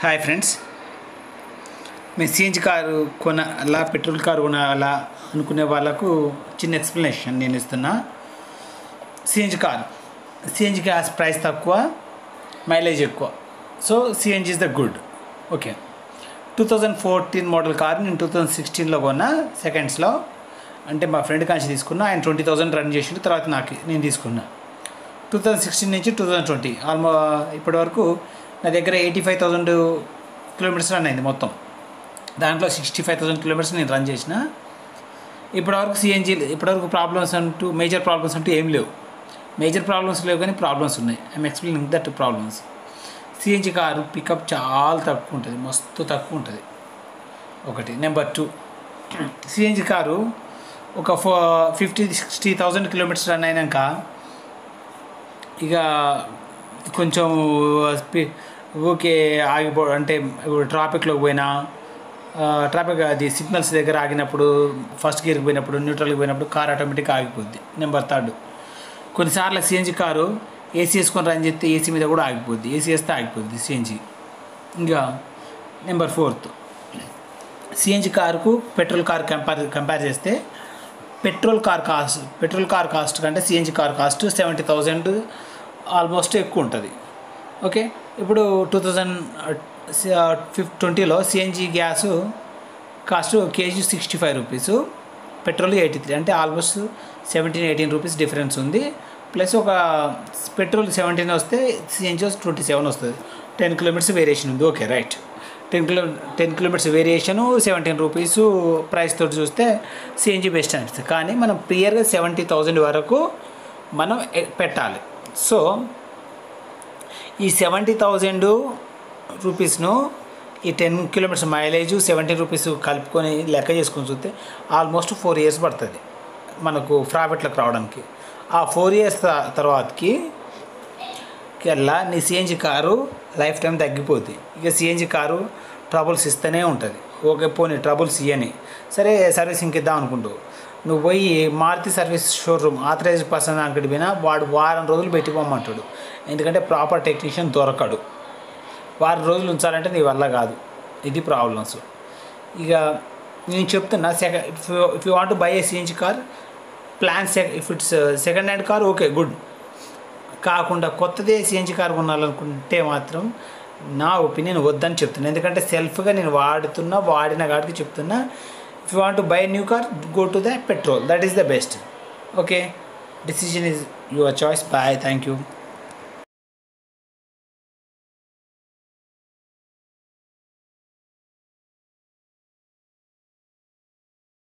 hi friends మీ CNG car కొనాలా petrol car కొనాలా అనుకునే వాళ్ళకు చిన్న ఎక్స్ప్లెనేషన్ నేను ఇస్తున్నా CNG car CNG gas price తక్కువ మైలేజ్ ఎక్కువ so CNG is the good okay two thousand fourteen model car నేను టూ థౌజండ్ సిక్స్టీన్లో కొన్నా సెకండ్స్లో అంటే మా ఫ్రెండ్ కాంచి తీసుకున్నా ఆయన ట్వంటీ థౌజండ్ రన్ చేసిండు తర్వాత నాకు నేను తీసుకున్నా టూ థౌజండ్ సిక్స్టీన్ నుంచి టూ థౌజండ్ ట్వంటీ ఆల్మో ఇప్పటి వరకు నా దగ్గర eighty five thousand kilometres run అయింది మొత్తం దాంట్లో సిక్స్టీ ఫైవ్ థౌసండ్ కిలోమీటర్స్ నేను రన్ చేసిన ఇప్పటివరకు సిఎన్జీ ఇప్పటివరకు ప్రాబ్లమ్స్ అంటూ మేజర్ ప్రాబ్లమ్స్ అంటూ ఏం లేవు మేజర్ ప్రాబ్లమ్స్ లేవు కానీ ప్రాబ్లమ్స్ ఉన్నాయి I'm explaining that problems CNG car pickup చాలా తక్కువ ఉంటుంది మస్తు తక్కువ ఉంటుంది ఒకటి నెంబర్ టూ సిఎన్జీ కారు ఒక ఫో fifty sixty thousand kilometres run అయినాక ఇక కొంచెం స్పీ ఓకే ఆగిపో అంటే ఇప్పుడు ట్రాఫిక్లోకి పోయినా ట్రాఫిక్ అది సిగ్నల్స్ దగ్గర ఆగినప్పుడు ఫస్ట్ గేర్కి పోయినప్పుడు న్యూట్రల్కి పోయినప్పుడు కార్ ఆటోమేటిక్గా ఆగిపోద్ది నెంబర్ థర్డ్ కొన్నిసార్లు సిఎన్జి కారు ఏసీ వేసుకొని రన్ చేస్తే ఏసీ మీద కూడా ఆగిపోద్ది ఏసీ వేస్తే ఆగిపోద్ది సిఎన్జి ఇంకా నెంబర్ ఫోర్త్ సిఎన్జి కారుకు పెట్రోల్ కార్ కంపేర్ కంపేర్ చేస్తే petrol car cost petrol car cost కంటే CNG car cost seventy thousand almost ఎక్కువ ఉంటుంది ఓకే ఇప్పుడు టూ థౌజండ్ ఫిఫ్ ట్వంటీలో CNG gas cost KG sixty five rupees petrol eighty three అంటే almost seventeen eighteen rupees difference ఉంది plus ఒక petrol seventeen వస్తే సిఎన్జి ట్వంటీ సెవెన్ వస్తుంది టెన్ కిలోమీటర్స్ వేరియేషన్ ఉంది okay right ten kilo ten kilometres variation seventeen rupees price తోటి చూస్తే CNG best అనిపిస్తుంది కానీ మనం క్లియర్గా సెవెంటీ థౌజండ్ వరకు మనం ఎ- పెట్టాలి సో ఈ సెవెంటీ థౌజండ్ రూపీస్ను ఈ ten kilometres mileage seventeen rupees కలుపుకొని లెక్క చేసుకొని చూస్తే ఆల్మోస్ట్ ఫోర్ ఇయర్స్ పడుతుంది మనకు ప్రాఫిట్లకు రావడానికి ఆ ఫోర్ ఇయర్స్ తర్వాతకి కెల్లా నీ సిఎన్జి కారు లైఫ్ టైం తగ్గిపోద్ది ఇక సిఎన్జి కారు ట్రబుల్స్ ఇస్తూనే ఉంటుంది ఓకే పోనీ ట్రబుల్స్ ఇయ్యని సరే సర్వీసింగ్కి ఇద్దాం అనుకుంటూ నువ్వు పోయి Maruti service showroom authorised person అక్కడికి పోయినా వాడు వారం రోజులు పెట్టి పోమంటాడు ఎందుకంటే ప్రాపర్ టెక్నీషియన్ దొరకడు వారం రోజులు ఉంచాలంటే నీ వల్ల కాదు ఇది ప్రాబ్లమ్స్ ఇక నేను చెప్తున్నా second if you want buy a CNG car plan సెక్ if it's second hand car okay good కాకుండా కొత్తదే సిఎన్జి కార్ కొనాలనుకుంటే మాత్రం నా ఒపీనియన్ వద్దని చెప్తున్నా ఎందుకంటే సెల్ఫ్గా నేను వాడుతున్నా వాడిన కాడికి చెప్తున్నా if you want to buy new car go to the petrol that is the best okay decision is your choice bye thank you